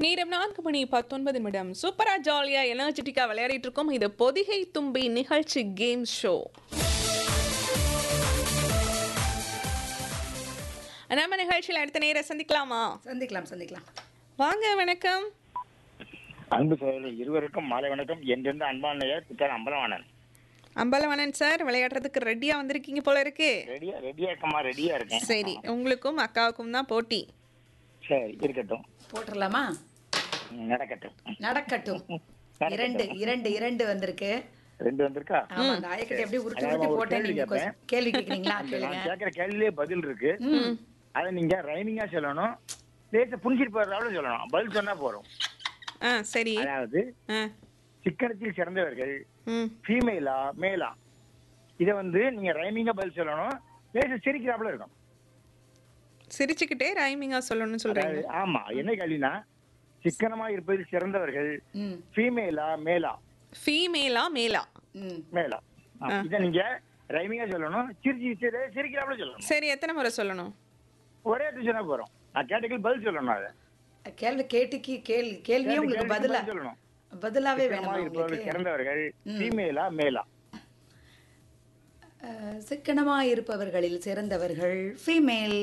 நேரம் நான்கு மணி பத்தொன்பது நிமிடம் சூப்பரா ஜாலியா எனர்ஜெட்டிக்கா விளையாடிட்டு இருக்கோம் இது பொதிகை தும்பி நிகழ்ச்சி கேம் ஷோ நம்ம நிகழ்ச்சியில் அடுத்த நேரம் சந்திக்கலாமா சந்திக்கலாம் சந்திக்கலாம் வாங்க வணக்கம் அன்பு சகோதரர் இருவருக்கும் மாலை வணக்கம் என்றிருந்து அன்பானையர் பித்தர் அம்பலவாணன் அம்பலவனன் சார் விளையாடுறதுக்கு ரெடியா வந்திருக்கீங்க போல இருக்கு ரெடியா ரெடியா இருக்கமா ரெடியா இருக்கேன் சரி உங்களுக்கும் அக்காவுக்கும் தான் போட்டி சரி இருக்கட்டும் போட்டுடலாமா ம், நடக்கட்டும் நடக்கட்டும் இரண்டு இரண்டு இரண்டு வந்திருக்கு ரெண்டு வந்திருக்கா ஆமா அந்த ஆயக்கட்டை எப்படி உருட்டி அதாவது உருட்டி ஒரு போட்டேன் கேள்வி நீங்க கேட்பேன். கொஸ்- கேள்வி கேக்குறீங்களா நான் கேளுங்க கேட்கிற கேள்வியிலே பதில் இருக்கு ம். அதை நீங்க ரைமிங்கா சொல்லணும் லேச புரிஞ்சிட்டு போறதால சொல்லணும் பதில் சொன்னா போறோம் ஆ சரி அதாவது ஆ சிக்கனத்தில் சிறந்தவர்கள் ம் ஃபீமேலா மேலா இதை வந்து நீங்க ரைமிங்கா பதில் சொல்லணும் லேச சிரிக்கிறாப்புல இருக்கும் சிரிச்சுக்கிட்டே ரைமிங்கா சொல்லணும்னு சொல்றீங்க அதாவது, ஆமா என்ன கேள்வினா சிக்கனமா இருப்பதில் சிறந்தவர்கள் ம் ஃபீமேலா மேலா ஃபீமேலா மேலா ம் மேலா ஆ, இத நீங்க ரைமிங்கா சொல்லணும் சிரிச்சு சிரி- சிரிக்கிறாப்புல சொல்லணும் சரி எத்தனை முறை சொல்லணும் ஒரே இடத்துல சொன்னா போறோம் நான் கேட்டதுக்கு பதில் சொல்லணும் அதை கேள்வி கேட்டுக்கு கேள் கேள்வியே உங்களுக்கு கேள்விக்கு பதிலா பதில் சொல்லணும் பதிலாவே சிக்கனமா வேணுமா இருப்பவர்கள் உங்களுக்கு சிறந்தவர்கள் ஃபீமேலா மேலா அஹ், சிக்கனமா இருப்பவர்களில் சிறந்தவர்கள் ஃபீமேல்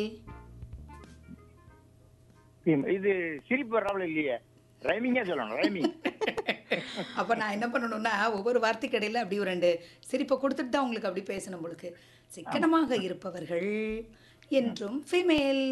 Fem- இது சிரிப்பு வர்றாப்புல இல்லையே ரைமிங்கா சொல்லணும் ரைமிங் அப்ப நான் என்ன பண்ணணும்னா ஒவ்வொரு வார்த்தைக்கு இடையில அப்படி ஒரு ரெண்டு சிரிப்பை கொடுத்துட்டு தான் உங்களுக்கு அப்படி பேசணும் உங்களுக்கு சிக்கனமாக இருப்பவர்கள் என்றும் ஃபீமேல்